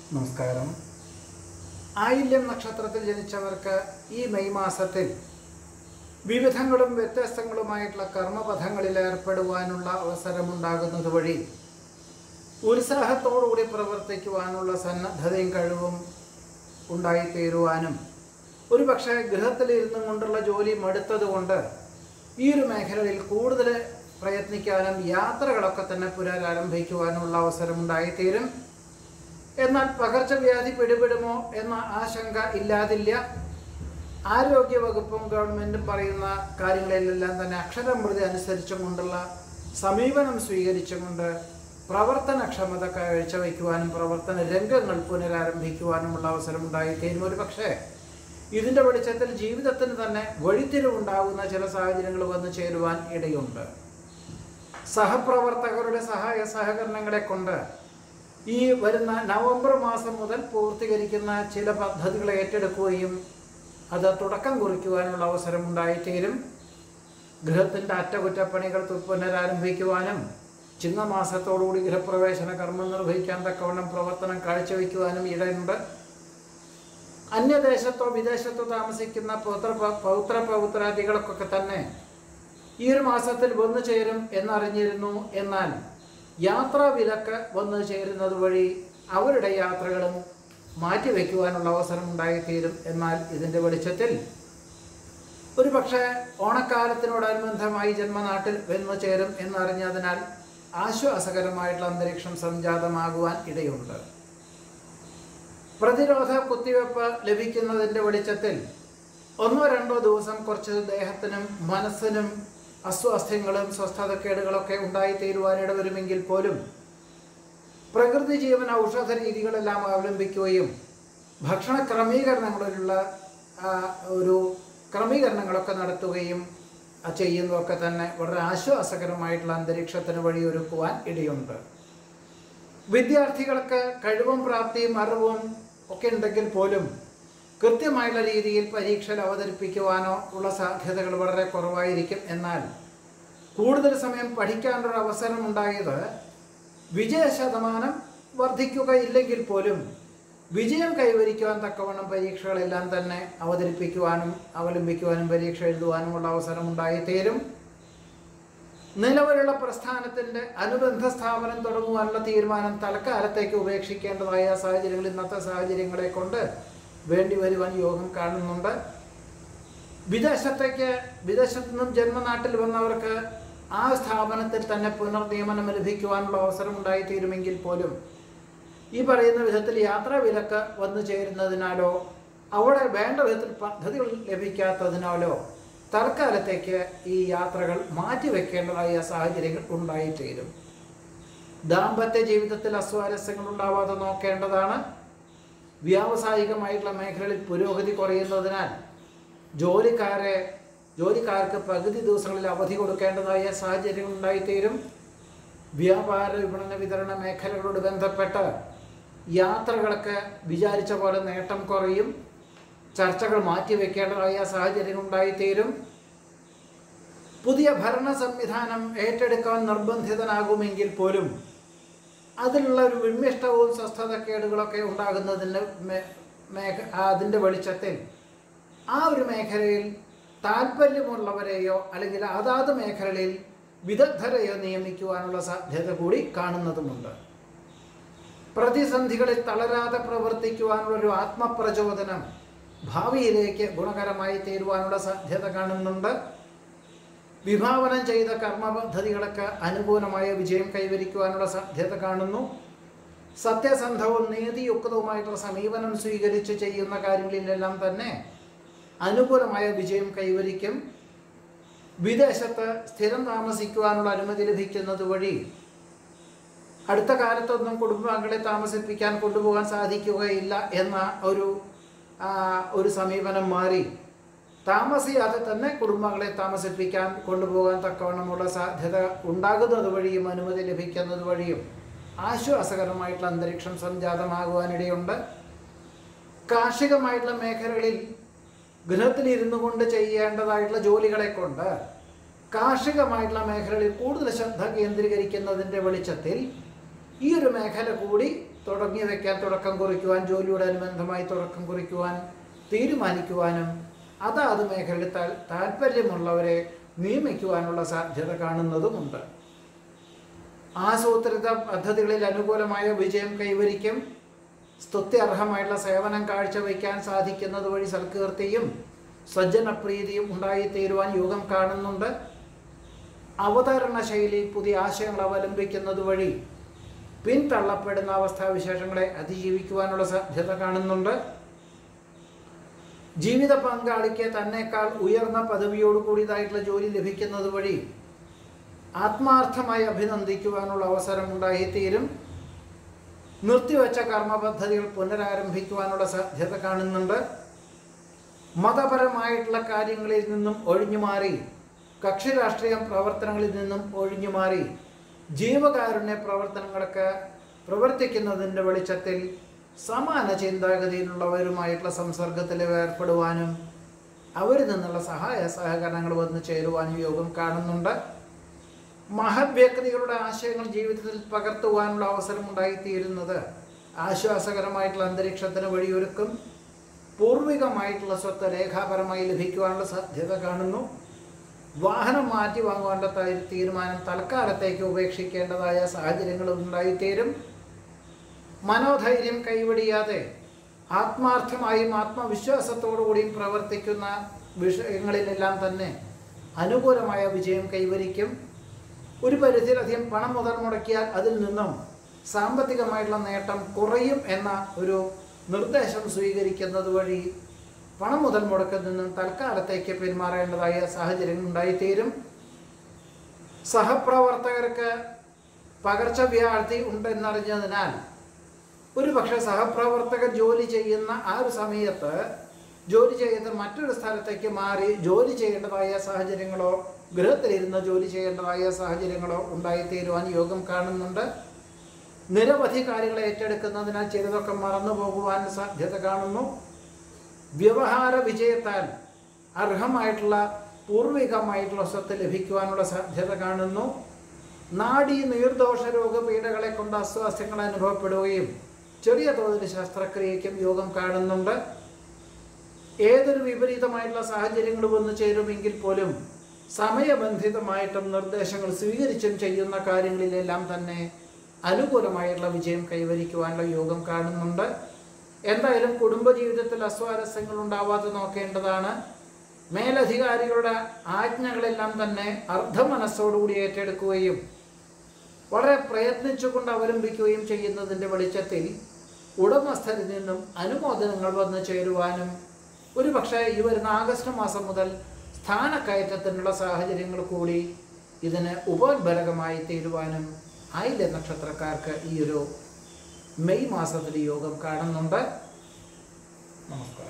നമസ്കാരം ആയില്യം നക്ഷത്രത്തിൽ ജനിച്ചവർക്ക് ഈ മെയ് മാസത്തിൽ വിവിധങ്ങളും വ്യത്യസ്തങ്ങളുമായിട്ടുള്ള കർമ്മപഥങ്ങളിൽ ഏർപ്പെടുവാനുള്ള അവസരമുണ്ടാകുന്നത് വഴി ഉത്സാഹത്തോടുകൂടി പ്രവർത്തിക്കുവാനുള്ള സന്നദ്ധതയും കഴിവും ഉണ്ടായിത്തീരുവാനും ഒരു പക്ഷേ ഗൃഹത്തിലിരുന്നു കൊണ്ടുള്ള ജോലി മടുത്തതുകൊണ്ട് ഈ ഒരു മേഖലയിൽ കൂടുതൽ പ്രയത്നിക്കാനും യാത്രകളൊക്കെ തന്നെ പുനരാരംഭിക്കുവാനുള്ള അവസരമുണ്ടായിത്തീരും എന്നാൽ പകർച്ചവ്യാധി പിടിപെടുമോ എന്ന ആശങ്ക ഇല്ലാതില്ല ആരോഗ്യ വകുപ്പും ഗവൺമെൻറ്റും പറയുന്ന കാര്യങ്ങളിലെല്ലാം തന്നെ അക്ഷരമൃതി അനുസരിച്ചും കൊണ്ടുള്ള സമീപനം സ്വീകരിച്ചുകൊണ്ട് പ്രവർത്തനക്ഷമത കാഴ്ചവെക്കുവാനും പ്രവർത്തന രംഗങ്ങൾ പുനരാരംഭിക്കുവാനുമുള്ള അവസരം ഉണ്ടായിത്തീരും ഒരു പക്ഷേ ഇതിൻ്റെ വെളിച്ചത്തിൽ ജീവിതത്തിന് തന്നെ വഴിത്തിരിവുണ്ടാകുന്ന ചില സാഹചര്യങ്ങൾ വന്നു ചേരുവാൻ ഇടയുണ്ട് സഹപ്രവർത്തകരുടെ സഹായ സഹകരണങ്ങളെ കൊണ്ട് ഈ വരുന്ന നവംബർ മാസം മുതൽ പൂർത്തീകരിക്കുന്ന ചില പദ്ധതികൾ ഏറ്റെടുക്കുകയും അത് തുടക്കം കുറിക്കുവാനുള്ള അവസരം ഉണ്ടായിത്തീരും ഗൃഹത്തിൻ്റെ അറ്റകുറ്റപ്പണികൾ തു- പുനരാരംഭിക്കുവാനും ചിങ്ങമാസത്തോടുകൂടി ഗൃഹപ്രവേശന കർമ്മം നിർവഹിക്കാൻ തക്കവണ്ണം പ്രവർത്തനം കാഴ്ചവെക്കുവാനും ഇടയുണ്ട് അന്യദേശത്തോ വിദേശത്തോ താമസിക്കുന്ന പൗത്ര പൗത്ര പൗത്രാദികൾക്കൊക്കെ തന്നെ ഈ ഒരു മാസത്തിൽ വന്നു ചേരും എന്നറിഞ്ഞിരുന്നു എന്നാൽ യാത്രാ വിലക്ക് വന്നു ചേരുന്നത് വഴി അവരുടെ യാത്രകളും മാറ്റിവെക്കുവാനുള്ള അവസരം ഉണ്ടായിത്തീരും എന്നാൽ ഇതിൻ്റെ വെളിച്ചത്തിൽ ഒരു പക്ഷേ ഓണക്കാലത്തിനോടനുബന്ധമായി ജന്മനാട്ടിൽ വന്നു ചേരും എന്നറിഞ്ഞതിനാൽ ആശ്വാസകരമായിട്ടുള്ള അന്തരീക്ഷം സംജാതമാകുവാൻ ഇടയുണ്ട് പ്രതിരോധ കുത്തിവെപ്പ് ലഭിക്കുന്നതിൻ്റെ വെളിച്ചത്തിൽ ഒന്നോ രണ്ടോ ദിവസം കുറച്ച് ദേഹത്തിനും മനസ്സിനും അസ്വാസ്ഥ്യങ്ങളും സ്വസ്ഥതക്കേടുകളൊക്കെ ഉണ്ടായിത്തീരുവാനിട വരുമെങ്കിൽ പോലും പ്രകൃതി ജീവൻ ഔഷധ രീതികളെല്ലാം അവലംബിക്കുകയും ഭക്ഷണ ക്രമീകരണങ്ങളിലുള്ള ആ, ഒരു ക്രമീകരണങ്ങളൊക്കെ നടത്തുകയും ആ ചെയ്യുന്നതൊക്കെ തന്നെ വളരെ ആശ്വാസകരമായിട്ടുള്ള അന്തരീക്ഷത്തിന് വഴിയൊരുക്കുവാൻ ഇടയുണ്ട് വിദ്യാർത്ഥികൾക്ക് കഴിവും പ്രാപ്തിയും അറിവും ഒക്കെ ഉണ്ടെങ്കിൽ പോലും കൃത്യമായുള്ള രീതിയിൽ പരീക്ഷയിൽ അവതരിപ്പിക്കുവാനോ ഉള്ള സാധ്യതകൾ വളരെ കുറവായിരിക്കും എന്നാൽ കൂടുതൽ സമയം പഠിക്കാനൊരു അവസരം ഉണ്ടായത് വിജയ ശതമാനം വർദ്ധിക്കുകയില്ലെങ്കിൽ പോലും വിജയം കൈവരിക്കുവാൻ തക്കവണ്ണം പരീക്ഷകളെല്ലാം തന്നെ അവതരിപ്പിക്കുവാനും അവലംബിക്കുവാനും പരീക്ഷ എഴുതുവാനുമുള്ള അവസരം ഉണ്ടായിത്തീരും നിലവിലുള്ള പ്രസ്ഥാനത്തിന്റെ അനുബന്ധ സ്ഥാപനം തുടങ്ങുവാനുള്ള തീരുമാനം തൽക്കാലത്തേക്ക് ഉപേക്ഷിക്കേണ്ടതായ സാഹചര്യങ്ങൾ ഇന്നത്തെ സാഹചര്യങ്ങളെ കൊണ്ട് വേണ്ടി വരുവാൻ യോഗം കാണുന്നുണ്ട് വിദേശത്തേക്ക് വിദേശത്തു നിന്നും ജന്മനാട്ടിൽ വന്നവർക്ക് ആ സ്ഥാപനത്തിൽ തന്നെ പുനർനിയമനം ലഭിക്കുവാനുള്ള അവസരം ഉണ്ടായിത്തീരുമെങ്കിൽ പോലും ഈ പറയുന്ന വിധത്തിൽ യാത്രാ വിലക്ക് വന്നു ചേരുന്നതിനാലോ അവിടെ വേണ്ട വിധത്തിൽ പദ്ധതികൾ ലഭിക്കാത്തതിനാലോ തൽക്കാലത്തേക്ക് ഈ യാത്രകൾ മാറ്റിവെക്കേണ്ടതായ സാഹചര്യങ്ങൾ ഉണ്ടായിത്തീരും ദാമ്പത്യ ജീവിതത്തിൽ അസ്വാരസ്യങ്ങൾ ഉണ്ടാവാതെ നോക്കേണ്ടതാണ് വ്യാവസായികമായിട്ടുള്ള മേഖലകളിൽ പുരോഗതി കുറയുന്നതിനാൽ ജോലിക്കാരെ ജോലിക്കാർക്ക് പകുതി ദിവസങ്ങളിൽ അവധി കൊടുക്കേണ്ടതായ സാഹചര്യം ഉണ്ടായിത്തീരും വ്യാപാര വിപണന വിതരണ മേഖലകളോട് ബന്ധപ്പെട്ട് യാത്രകളൊക്കെ വിചാരിച്ച പോലെ നേട്ടം കുറയും ചർച്ചകൾ മാറ്റിവെക്കേണ്ടതായ സാഹചര്യം ഉണ്ടായിത്തീരും പുതിയ ഭരണ സംവിധാനം ഏറ്റെടുക്കാൻ നിർബന്ധിതനാകുമെങ്കിൽ പോലും അതിലുള്ള ഒരു വിമ്മിഷ്ടവും സ്വസ്ഥതക്കേടുകളൊക്കെ ഉണ്ടാകുന്നതിന് മേ- മേഖ അതിൻ്റെ വെളിച്ചത്തിൽ ആ ഒരു മേഖലയിൽ താല്പര്യമുള്ളവരെയോ അല്ലെങ്കിൽ അതാത് മേഖലയിൽ വിദഗ്ധരെയോ നിയമിക്കുവാനുള്ള സാധ്യത കൂടി കാണുന്നതുമുണ്ട് പ്രതിസന്ധികളിൽ തളരാതെ പ്രവർത്തിക്കുവാനുള്ള ഒരു ആത്മപ്രചോദനം ഭാവിയിലേക്ക് ഗുണകരമായി തീരുവാനുള്ള സാധ്യത കാണുന്നുണ്ട് വിഭാവനം ചെയ്ത കർമ്മ പദ്ധതികളൊക്കെ അനുകൂലമായ വിജയം കൈവരിക്കുവാനുള്ള സാധ്യത കാണുന്നു സത്യസന്ധവും നീതിയുക്തവുമായിട്ടുള്ള സമീപനം സ്വീകരിച്ച് ചെയ്യുന്ന കാര്യങ്ങളിലെല്ലാം തന്നെ അനുകൂലമായ വിജയം കൈവരിക്കും വിദേശത്ത് സ്ഥിരം താമസിക്കുവാനുള്ള അനുമതി ലഭിക്കുന്നത് വഴി അടുത്ത കാലത്തൊന്നും കുടുംബാംഗങ്ങളെ താമസിപ്പിക്കാൻ കൊണ്ടുപോകാൻ സാധിക്കുകയില്ല എന്ന ഒരു ആ, ഒരു സമീപനം മാറി താമസിയാതെ തന്നെ കുടുംബാംഗങ്ങളെ താമസിപ്പിക്കാൻ കൊണ്ടുപോകാൻ തക്കവണ്ണമുള്ള സാധ്യത ഉണ്ടാകുന്നത് വഴിയും അനുമതി ലഭിക്കുന്നത് വഴിയും ആശ്വാസകരമായിട്ടുള്ള അന്തരീക്ഷം സംജാതമാകുവാനിടയുണ്ട് കാർഷികമായിട്ടുള്ള മേഖലകളിൽ ഗൃഹത്തിലിരുന്നു കൊണ്ട് ചെയ്യേണ്ടതായിട്ടുള്ള ജോലികളെ കൊണ്ട് കാർഷികമായിട്ടുള്ള മേഖലകളിൽ കൂടുതൽ ശ്രദ്ധ കേന്ദ്രീകരിക്കുന്നതിൻ്റെ വെളിച്ചത്തിൽ ഈ ഒരു മേഖല കൂടി തുടങ്ങി വയ്ക്കാൻ തുടക്കം കുറിക്കുവാൻ ജോലിയോട് അനുബന്ധമായി തുടക്കം കുറിക്കുവാൻ തീരുമാനിക്കുവാനും അതാത് മേഖലയിൽ താൽ- താല്പര്യമുള്ളവരെ നിയമിക്കുവാനുള്ള സാധ്യത കാണുന്നതുമുണ്ട് ആസൂത്രിത പദ്ധതികളിൽ അനുകൂലമായ വിജയം കൈവരിക്കും സ്തുത്യർഹമായിട്ടുള്ള സേവനം കാഴ്ചവെക്കാൻ സാധിക്കുന്നത് വഴി സൽകീർത്തിയും സജ്ജനപ്രീതിയും ഉണ്ടായിത്തീരുവാൻ യോഗം കാണുന്നുണ്ട് അവതരണ ശൈലി പുതിയ ആശയങ്ങൾ അവലംബിക്കുന്നത് വഴി പിന്തള്ളപ്പെടുന്ന അവസ്ഥാവിശേഷങ്ങളെ അതിജീവിക്കുവാനുള്ള സാധ്യത കാണുന്നുണ്ട് ജീവിത പങ്കാളിക്ക് തന്നെക്കാൾ ഉയർന്ന പദവിയോട് കൂടിയതായിട്ടുള്ള ജോലി ലഭിക്കുന്നത് വഴി ആത്മാർത്ഥമായി അഭിനന്ദിക്കുവാനുള്ള അവസരം ഉണ്ടായിത്തീരും നിർത്തിവെച്ച കർമ്മ പദ്ധതികൾ പുനരാരംഭിക്കുവാനുള്ള സാധ്യത കാണുന്നുണ്ട് മതപരമായിട്ടുള്ള കാര്യങ്ങളിൽ നിന്നും ഒഴിഞ്ഞു മാറി കക്ഷി രാഷ്ട്രീയ പ്രവർത്തനങ്ങളിൽ നിന്നും ഒഴിഞ്ഞു മാറി ജീവകാരുണ്യ പ്രവർത്തനങ്ങളൊക്കെ പ്രവർത്തിക്കുന്നതിൻ്റെ വെളിച്ചത്തിൽ സമാന ചിന്താഗതിയിലുള്ളവരുമായിട്ടുള്ള സംസർഗത്തിൽ ഏർപ്പെടുവാനും അവരിൽ നിന്നുള്ള സഹായ സഹകരണങ്ങൾ വന്നു ചേരുവാനും യോഗം കാണുന്നുണ്ട് മഹത് വ്യക്തികളുടെ ആശയങ്ങൾ ജീവിതത്തിൽ പകർത്തുവാനുള്ള അവസരം ഉണ്ടായിത്തീരുന്നത് ആശ്വാസകരമായിട്ടുള്ള അന്തരീക്ഷത്തിന് വഴിയൊരുക്കും പൂർവികമായിട്ടുള്ള സ്വത്ത് രേഖാപരമായി ലഭിക്കുവാനുള്ള സാധ്യത കാണുന്നു വാഹനം മാറ്റി വാങ്ങുവാനുള്ള ത- തീരുമാനം തൽക്കാലത്തേക്ക് ഉപേക്ഷിക്കേണ്ടതായ സാഹചര്യങ്ങൾ ഉണ്ടായിത്തീരും മനോധൈര്യം കൈവടിയാതെ ആത്മാർത്ഥമായും ആത്മവിശ്വാസത്തോടുകൂടിയും പ്രവർത്തിക്കുന്ന വിഷയങ്ങളിലെല്ലാം തന്നെ അനുകൂലമായ വിജയം കൈവരിക്കും ഒരു പരിധിയിലധികം പണം മുതൽ മുടക്കിയാൽ അതിൽ നിന്നും സാമ്പത്തികമായിട്ടുള്ള നേട്ടം കുറയും എന്ന ഒരു നിർദ്ദേശം സ്വീകരിക്കുന്നത് വഴി പണം മുതൽ മുടക്കിൽ നിന്നും തൽക്കാലത്തേക്ക് പിന്മാറേണ്ടതായ സാഹചര്യം ഉണ്ടായിത്തീരും സഹപ്രവർത്തകർക്ക് പകർച്ചവ്യാധി ഉണ്ടെന്നറിഞ്ഞതിനാൽ ഒരു പക്ഷേ സഹപ്രവർത്തകർ ജോലി ചെയ്യുന്ന ആ ഒരു സമയത്ത് ജോലി ചെയ്ത് മറ്റൊരു സ്ഥലത്തേക്ക് മാറി ജോലി ചെയ്യേണ്ടതായ സാഹചര്യങ്ങളോ ഗൃഹത്തിലിരുന്ന് ജോലി ചെയ്യേണ്ടതായ സാഹചര്യങ്ങളോ ഉണ്ടായിത്തീരുവാൻ യോഗം കാണുന്നുണ്ട് നിരവധി കാര്യങ്ങൾ ഏറ്റെടുക്കുന്നതിനാൽ ചിലതൊക്കെ മറന്നു പോകുവാൻ സാധ്യത കാണുന്നു വ്യവഹാര വിജയത്താൽ അർഹമായിട്ടുള്ള പൂർവികമായിട്ടുള്ള സ്വത്ത് ലഭിക്കുവാനുള്ള സാധ്യത കാണുന്നു നാഡീ നീർദോഷ രോഗപീഠകളെ കൊണ്ട് അസ്വാസ്ഥ്യങ്ങൾ അനുഭവപ്പെടുകയും ചെറിയ തോതിൽ ശസ്ത്രക്രിയയ്ക്കും യോഗം കാണുന്നുണ്ട് ഏതൊരു വിപരീതമായിട്ടുള്ള സാഹചര്യങ്ങൾ വന്നു ചേരുമെങ്കിൽ പോലും സമയബന്ധിതമായിട്ടും നിർദ്ദേശങ്ങൾ സ്വീകരിച്ചും ചെയ്യുന്ന കാര്യങ്ങളിലെല്ലാം തന്നെ അനുകൂലമായിട്ടുള്ള വിജയം കൈവരിക്കുവാനുള്ള യോഗം കാണുന്നുണ്ട് എന്തായാലും കുടുംബജീവിതത്തിൽ അസ്വാരസ്യങ്ങൾ ഉണ്ടാവാതെ നോക്കേണ്ടതാണ് മേലധികാരികളുടെ ആജ്ഞകളെല്ലാം തന്നെ അർദ്ധമനസ്സോടുകൂടി ഏറ്റെടുക്കുകയും വളരെ പ്രയത്നിച്ചുകൊണ്ട് അവലംബിക്കുകയും ചെയ്യുന്നതിൻ്റെ വെളിച്ചത്തിൽ ഉടമസ്ഥരിൽ നിന്നും അനുമോദനങ്ങൾ വന്നു ചേരുവാനും ഒരു പക്ഷേ ഈ വരുന്ന ആഗസ്റ്റ് മാസം മുതൽ സ്ഥാനക്കയറ്റത്തിനുള്ള സാഹചര്യങ്ങൾ കൂടി ഇതിന് ഉപോത്ബലകമായി തീരുവാനും ആയില്യ നക്ഷത്രക്കാർക്ക് ഈ ഒരു മെയ് മാസത്തിൽ യോഗം കാണുന്നുണ്ട് നമസ്കാരം